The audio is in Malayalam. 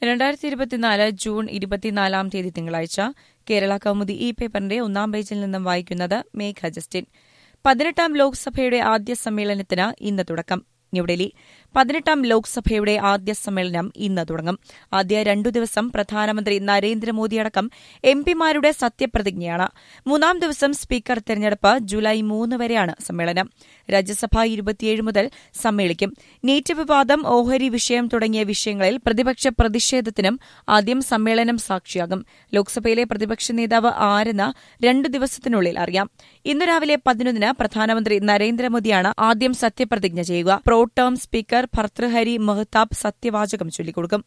രണ്ടായിരത്തി ഇരുപത്തിനാല് ജൂൺ ഇരുപത്തിനാലാം തീയതി തിങ്കളാഴ്ച കേരള കൗമുദി ഇ പേപ്പറിന്റെ ഒന്നാം പേജിൽ നിന്നും വായിക്കുന്നത് മേഘ ജസ്റ്റിൻ പതിനെട്ടാം ലോക്സഭയുടെ ആദ്യ സമ്മേളനത്തിന് ഇന്ന് തുടക്കം ന്യൂഡൽഹി പതിനെട്ടാം ലോക്സഭയുടെ ആദ്യ സമ്മേളനം ഇന്ന് തുടങ്ങും ആദ്യ രണ്ടു ദിവസം പ്രധാനമന്ത്രി നരേന്ദ്രമോദിയടക്കം എംപിമാരുടെ സത്യപ്രതിജ്ഞയാണ് മൂന്നാം ദിവസം സ്പീക്കർ തെരഞ്ഞെടുപ്പ് ജൂലൈ മൂന്ന് വരെയാണ് സമ്മേളനം രാജ്യസഭ ഇരുപത്തിയേഴ് മുതൽ സമ്മേളിക്കും നീറ്റ് വിവാദം ഓഹരി വിഷയം തുടങ്ങിയ വിഷയങ്ങളിൽ പ്രതിപക്ഷ പ്രതിഷേധത്തിനും ആദ്യം സമ്മേളനം സാക്ഷിയാകും ലോക്സഭയിലെ പ്രതിപക്ഷ നേതാവ് ആരെന്ന് രണ്ടു ദിവസത്തിനുള്ളിൽ അറിയാം ഇന്ന് രാവിലെ പതിനൊന്നിന് പ്രധാനമന്ത്രി നരേന്ദ്രമോദിയാണ് ആദ്യം സത്യപ്രതിജ്ഞ ചെയ്യുക pro tem speaker Bhartruhari Mahtab സത്യവാചകം ചൊല്ലിക്കൊടുക്കും